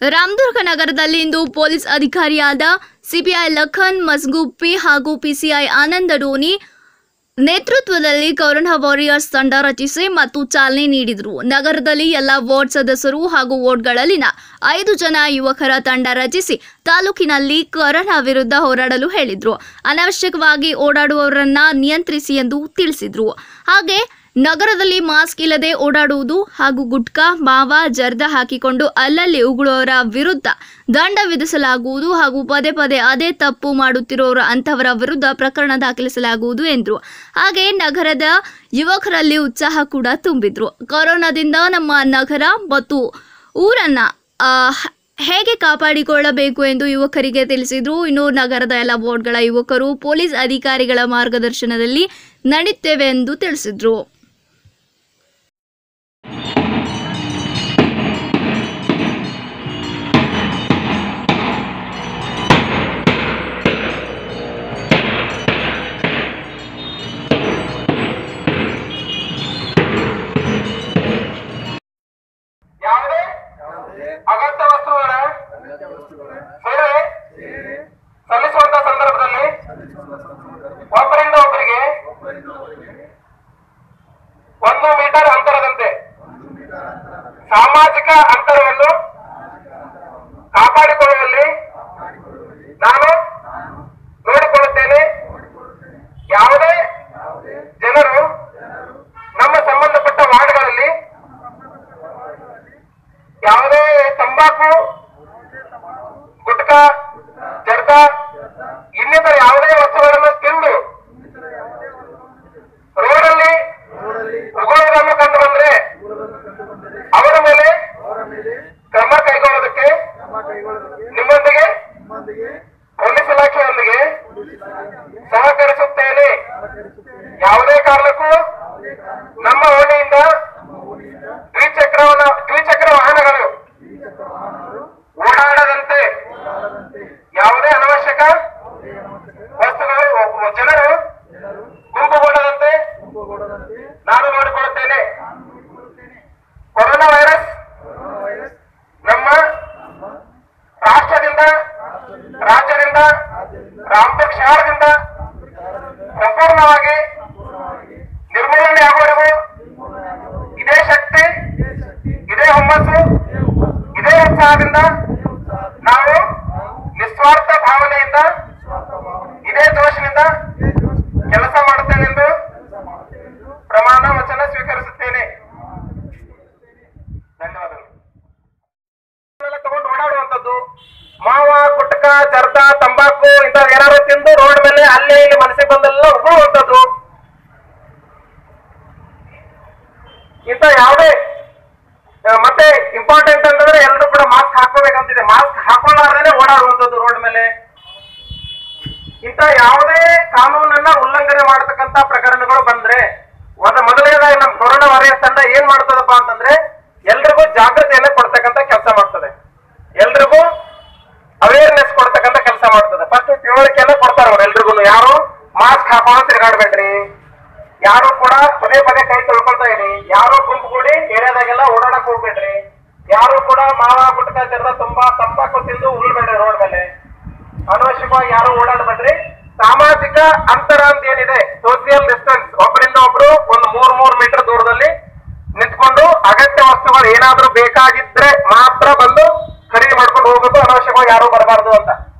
ರಾಮದುರ್ಗ ನಗರದಲ್ಲಿ ಇಂದು ಪೊಲೀಸ್ ಅಧಿಕಾರಿಯಾದ ಸಿಪಿಐ ಲಖನ್ ಮಸ್ಗೂಪಿ ಹಾಗೂ ಪಿಸಿಐ ಆನಂದ ಡೋನಿ ನೇತೃತ್ವದಲ್ಲಿ ಕೊರೋನಾ ವಾರಿಯರ್ಸ್ ತಂಡ ರಚಿಸಿ ಮತ್ತು ಚಾಲನೆ ನೀಡಿದರು ನಗರದಲ್ಲಿ ಎಲ್ಲ ವಾರ್ಡ್ ಸದಸ್ಯರು ಹಾಗೂ ವಾರ್ಡ್ಗಳಲ್ಲಿನ ಐದು ಜನ ಯುವಕರ ತಂಡ ರಚಿಸಿ ತಾಲೂಕಿನಲ್ಲಿ ಕೊರೋನಾ ವಿರುದ್ಧ ಹೋರಾಡಲು ಹೇಳಿದ್ರು ಅನಾವಶ್ಯಕವಾಗಿ ಓಡಾಡುವವರನ್ನ ನಿಯಂತ್ರಿಸಿ ಎಂದು ತಿಳಿಸಿದ್ರು ಹಾಗೆ ನಗರದಲ್ಲಿ ಮಾಸ್ಕ್ ಇಲ್ಲದೆ ಓಡಾಡುವುದು ಹಾಗೂ ಗುಟ್ಕಾ ಮಾವ ಜರ್ದ ಹಾಕಿಕೊಂಡು ಅಲ್ಲಲ್ಲಿ ಉಗುಳುವವರ ವಿರುದ್ಧ ದಂಡ ವಿಧಿಸಲಾಗುವುದು ಹಾಗೂ ಪದೇ ಪದೇ ಅದೇ ತಪ್ಪು ಮಾಡುತ್ತಿರುವವರ ಅಂತವರ ವಿರುದ್ಧ ಪ್ರಕರಣ ದಾಖಲಿಸಲಾಗುವುದು ಎಂದರು ಹಾಗೆ ನಗರದ ಯುವಕರಲ್ಲಿ ಉತ್ಸಾಹ ಕೂಡ ತುಂಬಿದ್ರು ಕೊರೋನಾದಿಂದ ನಮ್ಮ ನಗರ ಮತ್ತು ಊರನ್ನ ಆ, ಹ- ಹೇಗೆ ಕಾಪಾಡಿಕೊಳ್ಳಬೇಕು ಎಂದು ಯುವಕರಿಗೆ ತಿಳಿಸಿದ್ರು ಇನ್ನು ನಗರದ ಎಲ್ಲ ವಾರ್ಡ್ಗಳ ಯುವಕರು ಪೊಲೀಸ್ ಅಧಿಕಾರಿಗಳ ಮಾರ್ಗದರ್ಶನದಲ್ಲಿ ನಡೀತೇವೆ ಎಂದು ತಿಳಿಸಿದ್ರು ಯಾವುದೇ ಅಗತ್ಯ ವಸ್ತುಗಳ ಸೇವೆ ಸಲ್ಲಿಸುವಂತ ಸಂದರ್ಭದಲ್ಲಿ ಒಬ್ಬರಿಂದ ಒಬ್ಬರಿಗೆ ಒಂದು ಮೀಟರ್ ಅಂತರದಂತೆ ಸಾಮಾಜಿಕ ಅಂತರವನ್ನು ಕಾಪಾಡಿಕೊಳ್ಳುವಲ್ಲಿ ನಾನು ನೋಡಿಕೊಳ್ಳುತ್ತೇನೆ ಯಾವುದೇ ಜನರು ನಮ್ಮ ಸಂಬಂಧಪಟ್ಟ ವಾರ್ಡ್ಗಳಲ್ಲಿ ಯಾವುದೇ ತಂಬಾಕು ಗುಟ್ಕಾ ಜರ್ದ ಇನ್ನಿತರ ಯಾವುದೇ ವಸ್ತುಗಳನ್ನು ತಿಂದು ರೋಡಲ್ಲಿ ಉಗುಳುವುದನ್ನು ಕಂಡು ಬಂದ್ರೆ ಅವರ ಮೇಲೆ ಕ್ರಮ ಕೈಗೊಳ್ಳೋದಕ್ಕೆ ನಿಮ್ಮೊಂದಿಗೆ ಪೊಲೀಸ್ ಇಲಾಖೆಯೊಂದಿಗೆ ಸಹಕರಿಸುತ್ತೇನೆ ಯಾವುದೇ ಕಾರಣಕ್ಕೂ ನಮ್ಮ ಓಣಿಯಿಂದ ದ್ವಿಚಕ್ರವನ್ನ ದ್ವಿಚಕ್ರ ವಾಹನಗಳು ಓಡಾಡದಂತೆ ಯಾವುದೇ ಅನವಶ್ಯಕ ವಸ್ತುಗಳು ಒ- ಜನರು ಗುಂಪುಗೂಡದಂತೆ ನಾನು ನೋಡಿಕೊಳ್ಳುತ್ತೇನೆ ಕೊರೋನಾ ವೈರಸ್ ನಮ್ಮ ರಾಷ್ಟ್ರದಿಂದ ರಾಜ್ಯದಿಂದ ರಾಮಪುರ ಶಹರದಿಂದ ಸಂಪೂರ್ಣವಾಗಿ ನಿರ್ಮೂಲನೆ ಆಗುವವರೆಗೂ ಇದೇ ಶಕ್ತಿ ಇದೇ ಹುಮ್ಮಸ್ಸು ಇದೇ ಉತ್ಸಾಹದಿಂದ ನಾವು ನಿಸ್ವಾರ್ಥ ಭಾವನೆಯಿಂದ ಇದೇ ಜೋಶಿನಿಂದ ಕೆಲಸ ಮಾಡುತ್ತೇನೆಂದು ಪ್ರಮಾಣ ವಚನ ಸ್ವೀಕರಿಸುತ್ತೇನೆ ಧನ್ಯವಾದಗಳು ಎಲ್ಲ ತಗೊಂಡು ಓಡಾಡುವಂಥದ್ದು ಮಾವ ಗುಟ್ಕ ಜರ್ದ ತಂಬಾಕು ಇಂಥ ಏನಾದ್ರು ತಿಂದು ರೋಡ್ ಮೇಲೆ ಅಲ್ಲಿ ಇಲ್ಲಿ ಮನಸ್ಸಿಗೆ ಬಂದೆಲ್ಲ ಉಗುಳುವಂಥದ್ದು ಇಂಥ ಯಾವುದೇ ಆ, ಮತ್ತೆ ಇಂಪಾರ್ಟೆಂಟ್ ಅಂತಂದ್ರೆ ಎಲ್ಲರೂ ಕೂಡ ಮಾಸ್ಕ್ ಹಾಕೋಬೇಕಂತಿದೆ ಮಾಸ್ಕ್ ಹಾಕೊಳ್ಳಾರ್ದೇನೆ ಓಡಾಡುವಂಥದ್ದು ರೋಡ್ ಮೇಲೆ ಇಂಥ ಯಾವುದೇ ಕಾನೂನನ್ನ ಉಲ್ಲಂಘನೆ ಮಾಡತಕ್ಕಂತ ಪ್ರಕರಣಗಳು ಬಂದ್ರೆ ಒಂದು ಮೊದಲನೇದಾಗಿ ನಮ್ಮ ಕೊರೋನಾ ವಾರಿಯರ್ಸ್ ತಂಡ ಏನ್ ಮಾಡ್ತದಪ್ಪ ಅಂತಂದ್ರೆ ಎಲ್ರಿಗೂ ಜಾಗೃತಿಯನ್ನ ಕೊಡ್ತಕ್ಕಂತ ಕೆಲಸ ಮಾಡ್ತದೆ ಎಲ್ರಿಗೂ ಅವೇರ್ನೆಸ್ ಕೊಡ್ತಕ್ಕಂತ ಕೆಲಸ ಮಾಡ್ತದೆ ಫಸ್ಟ್ ತಿಳುವಳಿಕೆಯನ್ನ ಕೊಡ್ತಾರೆ ಅವ್ರು ಎಲ್ರಿಗೂ ಯಾರು ಮಾಸ್ಕ್ ಹಾಕೊಂಡು ತಿರುಗಾಡ್ಬೇಡ್ರಿ ಯಾರು ಕೂಡ ಪದೇ ಪದೇ ಕೈ ತೊಳ್ಕೊಳ್ತಾ ಇರಿ ಯಾರು ಗುಂಪು ಕೂಡಿ ಏರಿಯಾದಾಗೆಲ್ಲ ಓಡಾಡಕ್ ಹೋಗ್ಬೇಡ್ರಿ ಯಾರು ಕೂಡ ಮಾವ ಗುಟ್ಕ ಜರ್ದ ತುಂಬಾ ತಂಬಾಕು ತಿಂದು ಉಳ್ಬೇಡ್ರಿ ರೋಡ್ ಮೇಲೆ ಅನವಶ್ಯಕವಾಗಿ ಯಾರು ಓಡಾಡಬೇಡ್ರಿ ಸಾಮಾಜಿಕ ಅಂತರ ಅಂತ ಏನಿದೆ ಸೋಷಿಯಲ್ ಡಿಸ್ಟೆನ್ಸ್ ಒಬ್ಬರಿಂದ ಒಬ್ರು ಒಂದು ಮೂರ್ ಮೂರ್ ಮೀಟರ್ ದೂರದಲ್ಲಿ ನಿಂತ್ಕೊಂಡು ಅಗತ್ಯ ವಸ್ತುಗಳು ಏನಾದ್ರೂ ಬೇಕಾಗಿದ್ರೆ ಮಾತ್ರ ಬಂದು ಖರೀದಿ ಮಾಡ್ಕೊಂಡು ಹೋಗ್ಬೇಕು ಅನವಶ್ಯಕವಾಗಿ ಯಾರು ಬರಬಾರ್ದು ಅಂತ